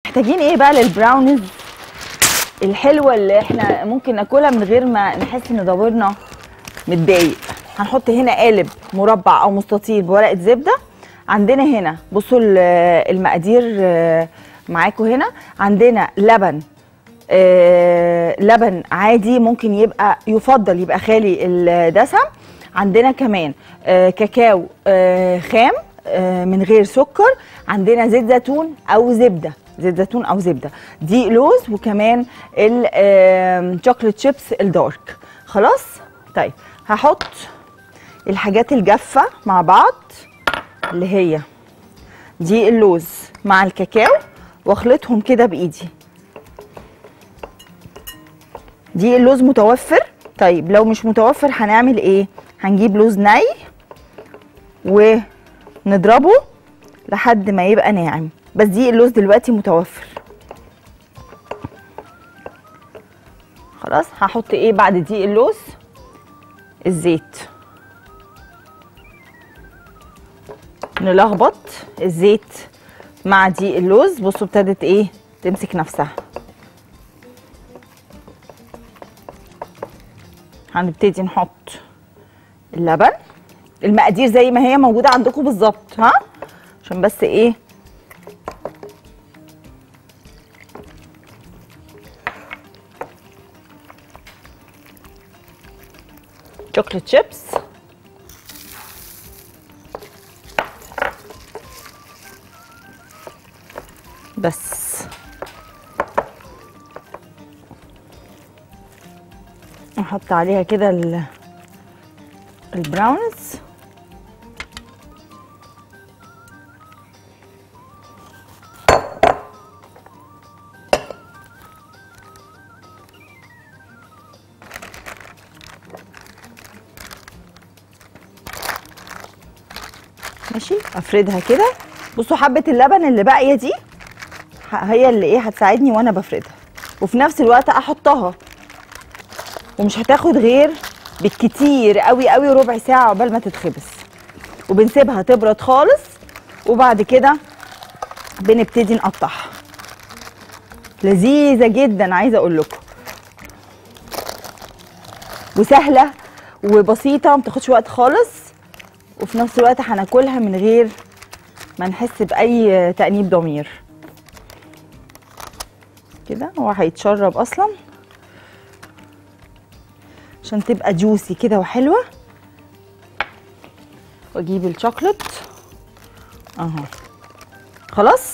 محتاجين ايه بقى للبراونيز الحلوه اللي احنا ممكن ناكلها من غير ما نحس ان ضميرنا متضايق هنحط هنا قالب مربع او مستطيل بورقه زبده عندنا هنا بصوا ال- المقادير آه، معاكم هنا عندنا لبن آه، لبن عادي ممكن يبقى يفضل يبقى خالي الدسم عندنا كمان آه، كاكاو آه، خام آه، من غير سكر عندنا زيت زيتون او زبده زيت زيتون او زبده دي لوز وكمان الشوكليت شيبس الدارك خلاص طيب هحط الحاجات الجافه مع بعض اللي هي دي اللوز مع الكاكاو واخلطهم كده بايدي دي اللوز متوفر طيب لو مش متوفر هنعمل ايه هنجيب لوز ني ونضربه لحد ما يبقى ناعم بس دي اللوز دلوقتي متوفر خلاص هحط ايه بعد دي اللوز الزيت نلخبط الزيت مع دي اللوز بصوا ابتدت ايه تمسك نفسها هنبتدي نحط اللبن المقادير زي ما هي موجوده عندكم بالظبط ها عشان بس ايه شوكليت شيبس بس نحط عليها كده ال- البراونز ماشي افردها كده بصوا حبه اللبن اللي باقيه دي ه- هي اللي ايه هتساعدني وانا بفردها وفي نفس الوقت احطها ومش هتاخد غير بالكتير قوي قوي ربع ساعه عقبال ما تتخبز وبنسيبها تبرد خالص وبعد كده بنبتدي نقطعها لذيذه جدا عايزه اقول لكم وسهله وبسيطه ما بتاخدش وقت خالص وفي نفس الوقت هناكلها من غير ما نحس باي تانيب ضمير كده هو هيتشرب اصلا عشان تبقى جوسي كده وحلوه واجيب الشوكليت اهو خلاص